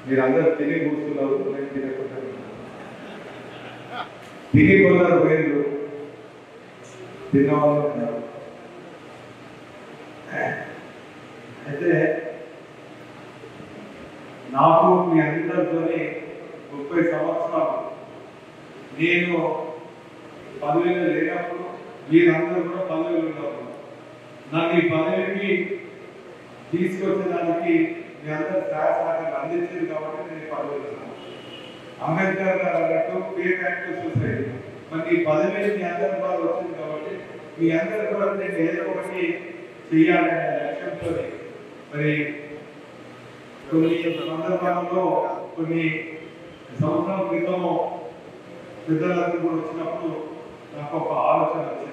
మీరందరూ తిని కూర్చున్నారు నేను తినకుండా తిని కొందరు పోయిండ్రు తిన్నవాళ్ళు ఉన్నారు అయితే నాకు మీ అందరితోని ముప్పై సంవత్సరాలు నేను పదవిలో లేనప్పుడు మీరందరూ కూడా పదవిలో ఉన్నప్పుడు నన్ను ఈ పదవికి తీసుకొచ్చడానికి మీ అందరూ సహాయ సహకారాలు అందించింది కాబట్టి నేను ఈ పదవిలో ఉన్నాను అంబేద్కర్ గారు అన్నట్టు పేర్ యాక్టివ్ సొసైటీ మరి ఈ పదవి మీ అందరి ద్వారా వచ్చింది కాబట్టి మీ అందరు కూడా నేను ఏదో ఒకటి చేయాలనే లక్ష్యంతో మరి కొన్ని సందర్భాల్లో కొన్ని సంవత్సరాల క్రితం పెద్దలందరూ కూడా వచ్చినప్పుడు నాకు ఒక ఆలోచన వచ్చింది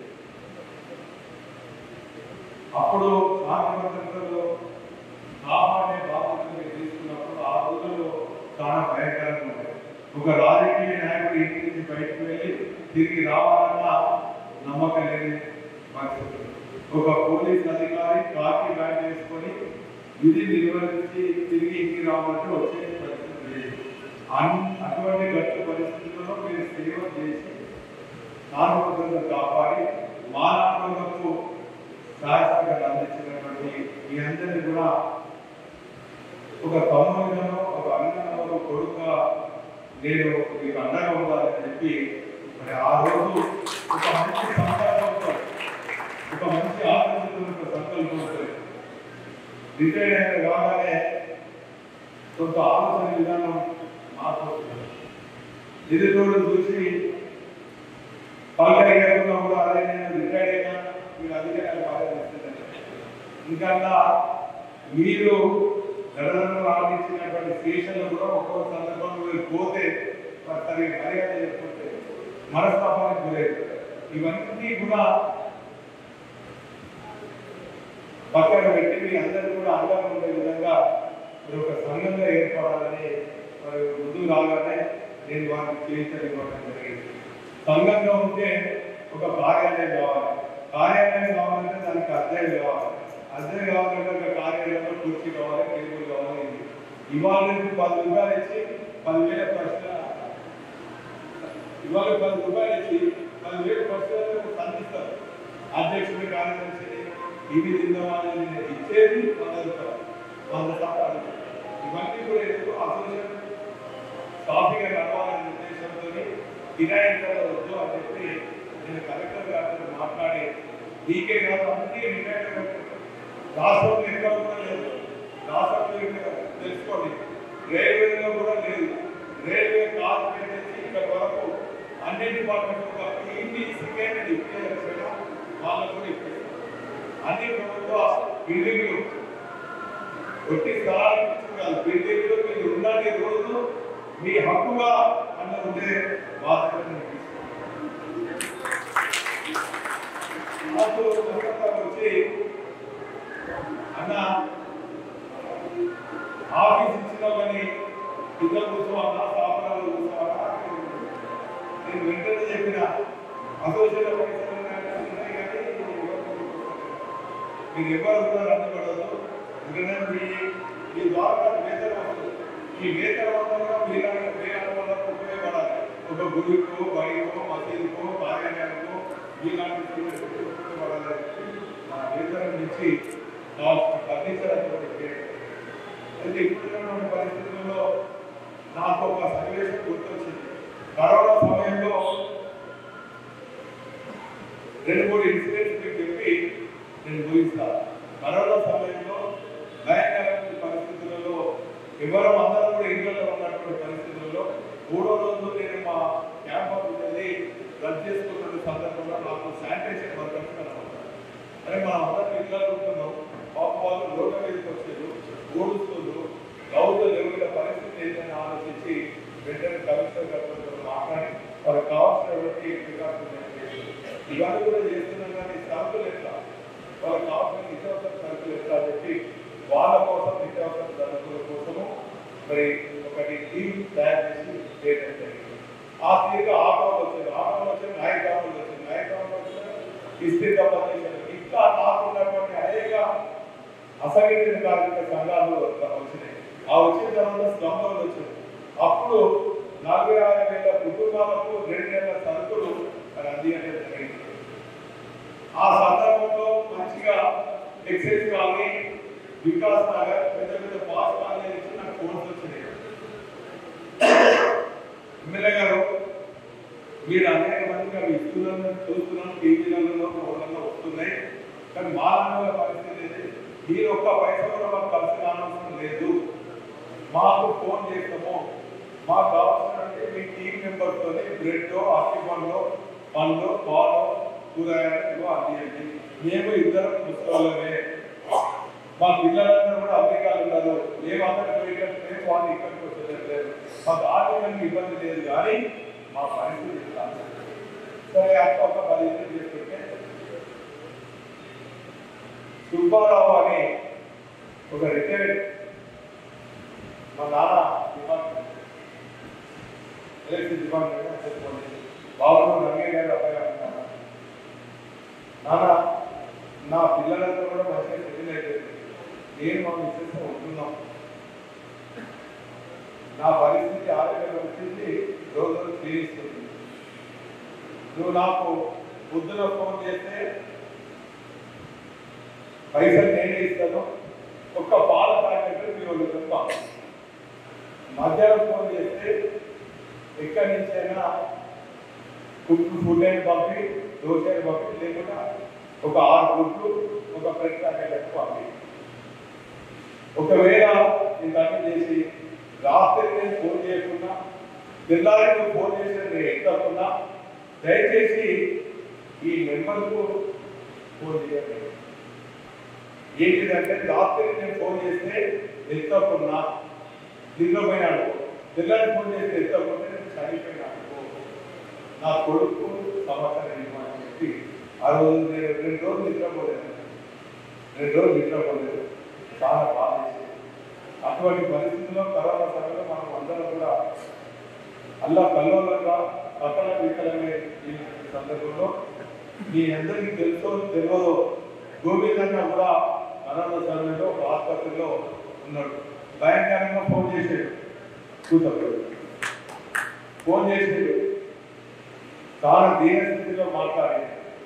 అప్పుడు శాంతిభద్రతలో కాపాడే బాధ్యత మీరు తీసుకున్నప్పుడు ఆ రోజుల్లో చాలా భయంకరంగా ఉంటాయి ఒక రాజకీయ నాయకుడు ఇంటి నుంచి బయటకు వెళ్ళి తిరిగి రావాలన్న నమ్మకం లేని పరిస్థితి ఒక పోలీస్ అధికారి కాకి బ్యాగ్ వేసుకొని విధి నిర్వహించి తిరిగి ఇంటికి రావాలంటే వచ్చే పరిస్థితి లేదు అన్- అటువంటి గట్టి పరిస్థితుల్లో మీరు సేవ చేసి సార్వత్రిక కాపాడి మానవులకు సహాయసహకారాలు అందించినటువంటి మీ అందరినీ కూడా ఒక తమ్ముడిగానో ఒక అన్నగానో ఒక కొడుకుగా నేను మీకు అండగా ఉండాలని చెప్పి మరి ఆ రోజు ఒక మంచి సంకల్పంతో ఒక మంచి ఆలోచనతో ఒక సంకల్పంతో రిటైర్ అయిన కాగానే కొంత ఆలోచన విధానం మారిపోతుంది ఎదుటోడు చూసి పలకరిగా కూడా అదే నేను రిటైర్ అయినా మీరు అధికారులు బాగా చేస్తుందండి ఇంకా మీరు గడలను ఆడించినటువంటి స్టేషన్లు కూడా ఒక్కో సందర్భంలో మీరు పోతే మరి సరిగ్గా మర్యాద చెప్పుకుంటే మనస్తాపానికి గురయ్యారు ఇవన్నీ కూడా పక్కన పెట్టి మీ అందరూ కూడా అందంగా ఉండే విధంగా మీరు ఒక సంఘంగా ఏర్పడాలని మరి ముందుకు రాగానే నేను వారికి చేయించడం ఇవ్వడం జరిగింది సంఘంగా ఉంటే ఒక కార్యాలయం కావాలి కార్యాలయం కావాలంటే దానికి అద్దె కావాలి అద్దె కావాలంటే ఒక కార్యాలయంలో కుర్చీ కావాలి టేబుల్ కావాలి ఇది. ఇవాళ రేపు పది రూపాయలు ఇచ్చి పదివేల ప్రశ్న ఇవాళ పది రూపాయలు ఇచ్చి పదివేల ప్రశ్నలకు సంధిస్తారు అధ్యక్షుడి కార్యదర్శిని ఇవి తిందామని ఇచ్చేది వంద రూపాయలు వంద శాతాలు ఇవన్నీ కూడా ఎందుకు అసోసియేషన్ సాఫీగా నడవాలనే ఉద్దేశంతో కిరాయించాల వద్దు అని చెప్పి నేను కలెక్టర్ గారితో మాట్లాడి డీకే గారు అన్ని రిటైర్ రాష్ట్రంలో ఎక్కడ కూడా లేదు రాష్ట్రంలో ఇక్కడ తెలుసుకోండి రైల్వేలో కూడా లేదు రైల్వే కార్పొరేట్ నుంచి ఇక్కడ వరకు అన్ని డిపార్ట్మెంట్ ఒక ఇంటి సెకండ్ డిప్యూటీ వాళ్ళకు కూడా ఇప్పిస్తారు అన్ని ప్రభుత్వ బిల్డింగ్లు ఒట్టి స్థలాలు ఇచ్చుకోవాలి బిల్డింగ్లు మీరు ఉండాలి రోజు మీ హక్కుగా అన్న ఉండే బాధ్యత నేను తీసుకుంటాను. నాకు కలకత్తాకు వచ్చి అన్న ఆఫీస్ ఇచ్చిన కానీ ఇద్దరు కూర్చోవాలా స్థాపనలో కూర్చోవాలా నేను వెంటనే చెప్పిన అసోసియేషన్ పైసలు ఉన్నాయి కానీ ఎవరు కూర్చోరు. మీరు ఎవరు కూడా అందుపడదు ఎందుకంటే మీ ఈ ద్వారా వేతనం వస్తుంది ఈ వేతనం వల్ల మీలాంటి వేరే వాళ్ళకు ఉపయోగపడాలి ఒక గుడికో బడికో మసీదుకో కార్యాలయానికో మీలాంటి స్టూడెంట్స్కి ఉపయోగపడాలని చెప్పి మన వేతనం నుంచి కావాల్సిన ఫర్నిచర్ అనేది అయితే ఇప్పుడున్నటువంటి పరిస్థితుల్లో నాకు ఒక సన్నివేశం గుర్తొచ్చింది కరోనా సమయంలో రెండు మూడు ఇన్సిడెంట్స్ మీకు చెప్పి నేను ముగిస్తాను కరోనా సమయంలో భయంకరమైన పరిస్థితులలో ఎవరు అందరం కూడా ఇళ్లలో ఉన్నటువంటి పరిస్థితుల్లో మూడో రోజు నేను మా క్యాంపస్ వెళ్ళి రన్ చేసుకున్న సందర్భంలో నాకు శానిటైజేషన్ వర్కర్స్ కనబడ్డారు అరే మనం అందరం ఇళ్ళలో ఉంటున్నాం పాప వాళ్ళు రోడ్ల మీదకి వచ్చారు ఓడుస్తున్నారు గౌరవ ఎవరి పరిస్థితి ఏంటని ఆలోచించి వెంటనే కమిషనర్ గారితో మాట్లాడి వారికి కావాల్సినటువంటి ప్రికాషన్స్ చేశారు ఇవన్నీ కూడా చేస్తున్నాం కానీ సరుకులు ఎట్లా వాళ్ళకి కావాల్సిన నిత్యావసర సరుకులు ఎట్లా అని చెప్పి వాళ్ళ కోసం నిత్యావసర సరుకుల కోసము మరి ఒకటి టీమ్ తయారు చేసి చేయడం జరిగింది ఆ తీరుగా ఆటోలు వచ్చాయి ఆటోలు వచ్చాయి నాయక ఆటోలు వచ్చాయి నాయక ఆటోలు వచ్చాయి ఇస్త్రీగా పనిచేసారు ఇంకా కాకున్నటువంటి అనేక అసంఘటిత కార్మిక సంఘాలు వచ్చినాయి ఆ వచ్చిన తర్వాత స్లంలో వచ్చారు అప్పుడు నలభై ఆరు వేల కుటుంబాలకు రెండు నెలల సరుకులు మరి అందించడం జరిగింది ఆ సందర్భంలో మంచిగా ఎక్సైజ్ కాలనీ వికాస్ నగర్ పెద్ద పెద్ద పాస్ కాలనీ నుంచి నాకు ఫోన్స్ వచ్చినాయి ఎమ్మెల్యే గారు మీరు అనేక మందిగా ఇస్తున్నాను చూస్తున్నాం టీవీలలో ఫోన్లలో వస్తున్నాయి కానీ మా నాన్నల పరిస్థితి ఏంటి? మీరు ఒక్క పైసా కూడా మాకు కలిసి రానవసరం లేదు మాకు ఫోన్ చేస్తాము మాకు కావాల్సినటువంటి మీ టీం మెంబర్తో బ్రెడ్ అరటి పండ్లు పండ్లు పాలు కూరగాయలు అందియండి మేము ఇద్దరం ముసుకోవాలమే మా పిల్లలందరూ కూడా అమెరికాలో ఉన్నారు మేము అక్కడికి పోయినట్టు వాళ్ళు ఇక్కడికి వచ్చేటట్లేదు మాకు ఆర్థికంగా ఇబ్బంది లేదు కానీ మా పరిస్థితి ఇట్లా. సరే అక్క ఒక పది ఇల్లు చేసుకుంటే సుబ్బారావు అని ఒక రిటైర్డ్ మా నాన్న డిపార్ట్మెంట్ ఎలక్ట్రిక్ డిపార్ట్మెంట్ చెప్పుకోండి బాబు రంగయ్య గారు అబ్బాయి అంటున్నారు నాన్న నా పిల్లలందరూ కూడా మంచిగా సెటిల్ అయిపోయింది నేను మా మిస్సెస్ ఉంటున్నాం నా పరిస్థితి ఆరోగ్యం వచ్చింది రోజు రోజు క్షీణిస్తుంది నువ్వు నాకు పొద్దున ఫోన్ చేస్తే పైసలు నేనే ఇస్తాను ఒక్క పాల ప్యాకెట్ మీ వాళ్ళు తప్ప మధ్యాహ్నం ఫోన్ చేస్తే ఎక్కడి నుంచైనా కుట్లు ఫుడ్ అయిన పంపి దోశ అయిన పంపి లేకుండా ఒక ఆరు గుడ్లు ఒక బ్రెడ్ ప్యాకెట్ పంపి ఒకవేళ ఇవన్నీ చేసి రాత్రి నేను ఫోన్ చేయకుండా తెల్లారి నువ్వు ఫోన్ చేసిన నేను ఎత్తకుండా దయచేసి ఈ నెంబర్కు ఫోన్ చేయండి ఏంటిదంటే రాత్రి నేను ఫోన్ చేస్తే ఎత్తకుండా నిద్రపోయినాడు తెల్లారి ఫోన్ చేస్తే ఎత్తకుండా నేను చనిపోయినాడు నా కొడుకు సమాచారం ఇవ్వమని చెప్పి ఆ రోజు నేను రెండు రోజులు నిద్రపోలేదు రెండు రోజులు నిద్రపోలేదు చాలా బాధ వేసింది. అటువంటి పరిస్థితుల్లో కరోనా సమయంలో మనం అందరం కూడా అల్లా కల్లోలంగా పక్కన పీకలనే ఈ సందర్భంలో మీ అందరికీ తెలుసో తెలియదో గోవిందన్న కూడా కరోనా సమయంలో ఒక ఆసుపత్రిలో ఉన్నాడు భయంకరంగా ఫోన్ చేసాడు కూతురు ఫోన్ చేసాడు చాలా దీన స్థితిలో మాట్లాడి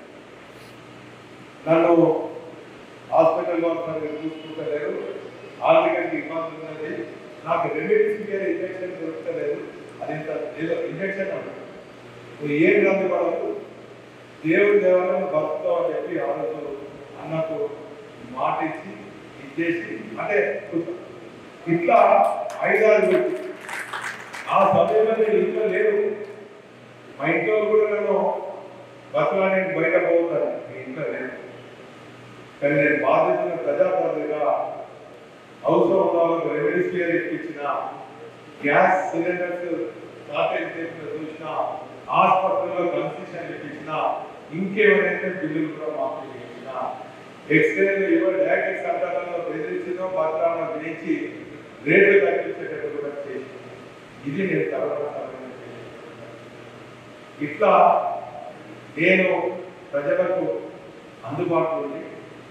నన్ను హాస్పిటల్లో సరిగ్గా చూసుకుంటలేరు ఆర్థికంగా ఇబ్బంది ఉన్నది నాకు రెమిడిసివియర్ ఇంజెక్షన్ దొరకలేదు అది ఇంత ఏదో ఇంజెక్షన్ అంటారు నువ్వు ఏం అందుబాటు దేవుడి దేవాలయం బతుకుతావు అని చెప్పి ఆ రోజు అన్నకు మాట ఇచ్చి ఇచ్చేసి అంటే ఇట్లా ఐదారు పెట్టి ఆ సమయంలో నేను ఇంట్లో లేదు మా ఇంట్లో కూడా నన్ను బతకడానికి బయట పోతాను మీ ఇంట్లో లేదు కానీ నేను బాధ్యతను ప్రజాప్రతిగా అవసరం ఉన్న వాళ్ళకు రెమెడీస్లేర్ ఇప్పించిన గ్యాస్ సిలిండర్స్ షార్టేజ్ చేసిన చూసిన ఆసుపత్రిలో కన్సెషన్ ఇప్పించిన ఇంకేమైతే బిల్లులు కూడా మాకు ఇప్పించిన ఎక్స్రేలు ఎవరు డయాగ్నోస్ సెంటర్లలో బెదిరించిందో పత్రాలను గురించి రేట్లు తగ్గించేటట్టు కూడా చేసి ఇది నేను కరోనా సమయంలో చేసిన. ఇట్లా నేను ప్రజలకు అందుబాటులో ఉండి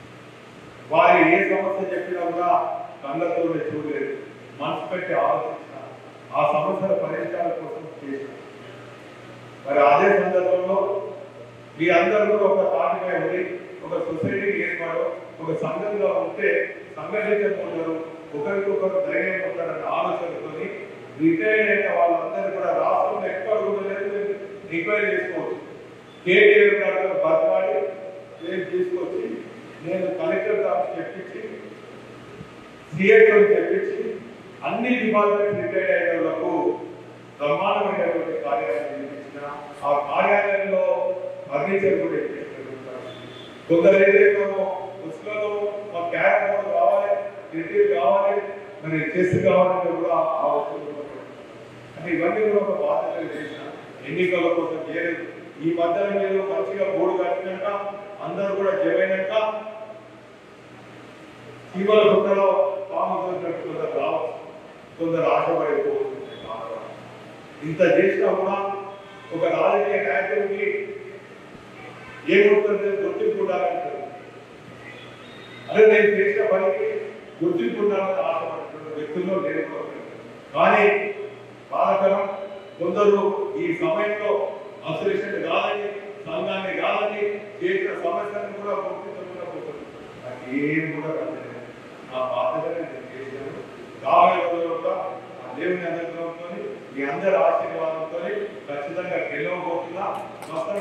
వారు ఏ సమస్య చెప్పినా కూడా కళ్ళతో చూడలేదు మనసు పెట్టి ఆలోచించిన ఆ సమస్యల పరిష్కారం కోసం చేసిన మరి అదే సందర్భంలో మీ అందరూ కూడా ఒక తాటిపై ఉండి ఒక సొసైటీకి ఏర్పాటు ఒక సంఘంగా ఉంటే సంఘటించకుంటారు ఒకరికొకరు ధైర్యం పొందారన్న ఆలోచనతోని రిటైర్డ్ అయిన వాళ్ళందరూ కూడా రాష్ట్రంలో ఎక్కడ కూడా లేదు రిక్వైర్ చేసుకోవచ్చు కేటీఆర్ గారు బతమాడి నేను తీసుకొచ్చి నేను కలెక్టర్ గారికి చెప్పించి సిఐతో చెప్పించి అన్ని డిపార్ట్మెంట్ రిటైర్డ్ అయిన వాళ్ళకు బ్రహ్మాండమైనటువంటి కార్యాలయం నిర్మించిన ఆ కార్యాలయంలో ఫర్నిచర్ కూడా ఇప్పించారు కొందరు ఏదైతే పుస్తకాలు మా క్యారెట్ బోర్డు కావాలి రిటీవ్ కావాలి మరి చెస్ కావాలంటే కూడా ఆ వస్తువులు ఉన్నాయి. అంటే ఇవన్నీ కూడా ఒక బాధ్యత చేసిన ఎన్నికల కోసం చేయలేదు ఈ మధ్యలో మీరు మంచిగా బోర్డు కట్టినాక అందరూ కూడా జమైనాక సీమల గుట్టలో పాము దొరికినట్టు కొందరు రావచ్చు కొందరు ఆశపడిపోవచ్చు ఇంత చేసినా కూడా ఒక రాజకీయ నాయకుడికి ఏముంటుంది గుర్తింపు ఉండాలంటారు అదే నేను చేసిన పనికి గుర్తింపు ఉండాలని ఆశపడుతున్నాను వ్యక్తుల్లో నేను కూడా ఒకడు. కానీ బాధకరం కొందరు ఈ సమయంలో అసోసియేషన్ కాదని సంఘాన్ని కాదని చేసిన సమస్యలను కూడా గుర్తించకుండా పోతుంది నాకు ఏం కూడా రాలేదు నా బాధ్యతగా నేను చేశాను రాబోయే రోజుల్లో కూడా ఆ దేవుని అనుగ్రహంతో మీ అందరి ఆశీర్వాదంతో ఖచ్చితంగా గెలవబోతున్నా మొత్తం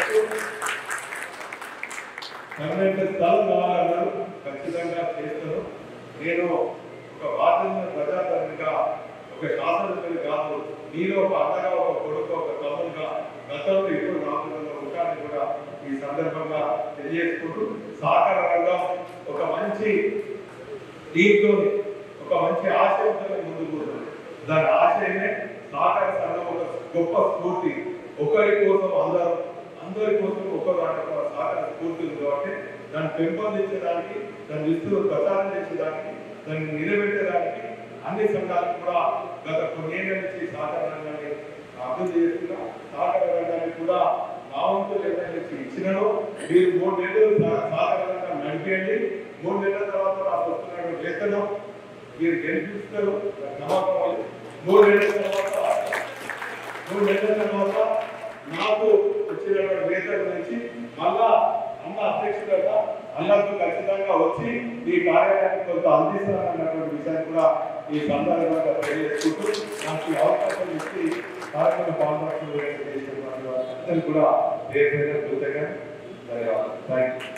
పర్మనెంట్ స్థలం కావాలన్నారు ఖచ్చితంగా చేస్తాను నేను ఒక బాధ్యత ప్రజాప్రతినిధిగా ఒక శాసనసభ్యులు కాదు నేను ఒక అన్నగా ఒక కొడుకు ఒక తమ్ముడుగా గతంలో ఎప్పుడు రాకుండా ఉంటానని కూడా ఈ సందర్భంగా తెలియజేసుకుంటూ సహకార రంగం ఒక మంచి దీంతో ఒక మంచి ఆశయంతో ముందుకు పోతుంది దాని ఆశయమే సహకార సంఘం ఒక గొప్ప స్ఫూర్తి ఒకరి కోసం అందరూ అందరి కోసం ఒక సహకార స్ఫూర్తి ఉంది కాబట్టి దాన్ని పెంపొందించడానికి దాన్ని విస్తృత ప్రచారం చేసేదానికి దాన్ని నిలబెట్టడానికి అన్ని సంఘాలకు కూడా గత కొన్నేళ్ల నుంచి సహకార రంగాన్ని అభివృద్ధి చేస్తున్నా సహకార రంగాన్ని కూడా నా వంతు ఏదైతే ఇచ్చినాడో మీరు మూడు నెలలు సహ- సహకార రంగాన్ని నడిపేయండి మూడు నెలల తర్వాత నాకు వస్తున్న వేతనం మీరు గెలిపిస్తారు నమ్మకం ఉంది. మూడు నెలల తర్వాత మూడు నెలల తర్వాత నాకు వచ్చిన వేతనం నుంచి మళ్ళా అన్న అధ్యక్షుడుగా అన్నకు ఖచ్చితంగా వచ్చి ఈ కార్యాలయానికి కొంత అందిస్తానన్నటువంటి విషయాన్ని కూడా ఈ సందర్భంగా తెలియజేసుకుంటూ నాకు ఈ అవకాశం ఇచ్చి కార్యక్రమ పాల్గొనడం చేసినటువంటి వారందరికీ కూడా పేరు పేరు కృతజ్ఞతలు. ధన్యవాదాలు థ్యాంక్ యూ